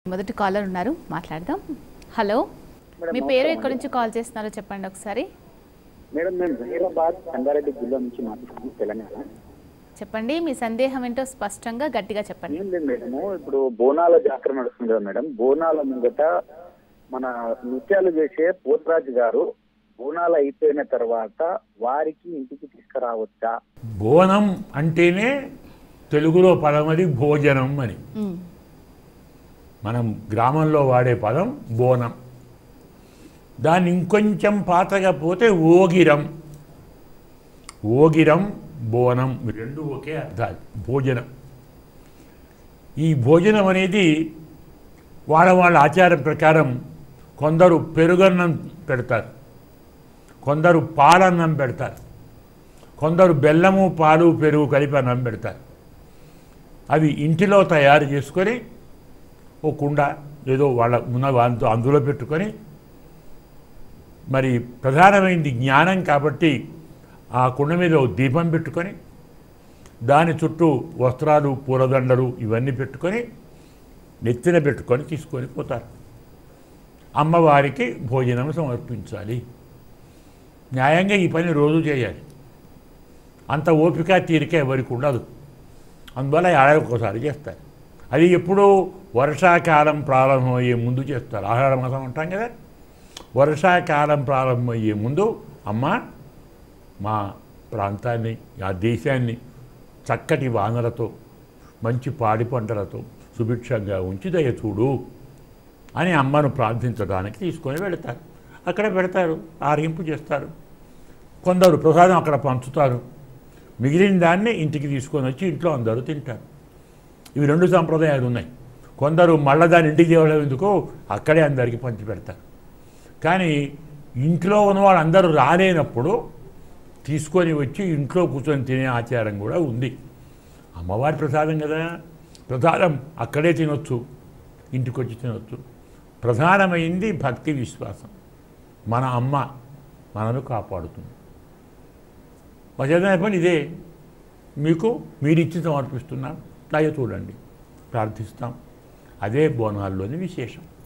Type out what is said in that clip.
మొదటి కాలర్ ఉన్నారు మాట్లాడదాం హలో మేడం, మీ పేరు నమస్కారం ఎక్కడి అండి. నుంచి కాల్ చేస్తున్నారో చెప్పండి ఒకసారి మేడం మేము జహీరాబాద్ సంగారెడ్డి జిల్లా నుంచి మాట్లాడుతున్నాం తెలంగాణ చెప్పండి మీ సందేహం ఏంటో స్పష్టంగా గట్టిగా చెప్పండి ఏం లేదు మేడము ఇప్పుడు బోనాల జాతర నడుస్తుంది కదా మేడం బోనాల ముంగట మన నృత్యాలు చేసే పోతరాజు గారు బోనాలు అయిపోయిన తర్వాత వారికి ఇంటికి తీసుకురావచ్చా బోనం అంటేనే తెలుగులో పదం అది భోజనం అని ఉమ్, మనం గ్రామంలో వాడే పదం బోనం దాన్ని ఇంకొంచెం పాతగా పోతే ఓగిరం ఓగిరం బోనం రెండు ఒకే అర్థాలు భోజనం ఈ భోజనం అనేది వాళ్ళ వాళ్ళ ఆచారం ప్రకారం కొందరు పెరుగన్నం పెడతారు కొందరు పాలన్నం పెడతారు కొందరు బెల్లము పాలు పెరుగు కలిపి అన్నం పెడతారు అవి ఇంటిలో తయారు చేసుకొని ఓ కుండ ఏదో వాళ్ళ ఉన్న వాంతో అందులో పెట్టుకొని మరి ప్రధానమైనది జ్ఞానం కాబట్టి ఆ కుండ మీద ఓ దీపం పెట్టుకొని దాని చుట్టూ వస్త్రాలు పూలదండలు ఇవన్నీ పెట్టుకొని నెత్తిన పెట్టుకొని తీసుకొని పోతారు అమ్మవారికి భోజనం సమర్పించాలి న్యాయంగా ఈ పని రోజు చేయాలి అంత ఓపిక తీరిక ఎవరికి ఉండదు అందువల్ల ఏడాది ఒక్కోసారి చేస్తారు అది ఎప్పుడూ వర్షాకాలం ప్రారంభమయ్యే ముందు చేస్తారు ఆషాఢ మాసం అంటాం కదా వర్షాకాలం ప్రారంభమయ్యే ముందు అమ్మ మా ప్రాంతాన్ని ఆ దేశాన్ని చక్కటి వానలతో మంచి పాడి పంటలతో సుభిక్షంగా ఉంచి దయ చూడు అని అమ్మను ప్రార్థించడానికి తీసుకొని వెళతారు అక్కడ పెడతారు ఆరింపు చేస్తారు కొందరు ప్రసాదం అక్కడ పంచుతారు మిగిలిన దాన్ని ఇంటికి తీసుకొని వచ్చి ఇంట్లో అందరూ తింటారు ఇవి రెండు సంప్రదాయాలు ఉన్నాయి కొందరు మళ్ళా దాన్ని ఇంటికి తేవడం ఎందుకు అక్కడే అందరికీ పంచి పెడతారు కానీ ఇంట్లో ఉన్నవాళ్ళు అందరూ రాలేనప్పుడు తీసుకొని వచ్చి ఇంట్లో కూర్చొని తినే ఆచారం కూడా ఉంది అమ్మవారి ప్రసాదం కదా ప్రసాదం అక్కడే తినొచ్చు ఇంటికి వచ్చి తినొచ్చు ప్రధానమైంది భక్తి విశ్వాసం మన అమ్మ మనను కాపాడుతుంది మా చేతన పని ఇదే మీకు మీరు ఇచ్చి సమర్పిస్తున్నాం దయ చూడండి ప్రార్థిస్తాం అదే బోనాల్లోని విశేషం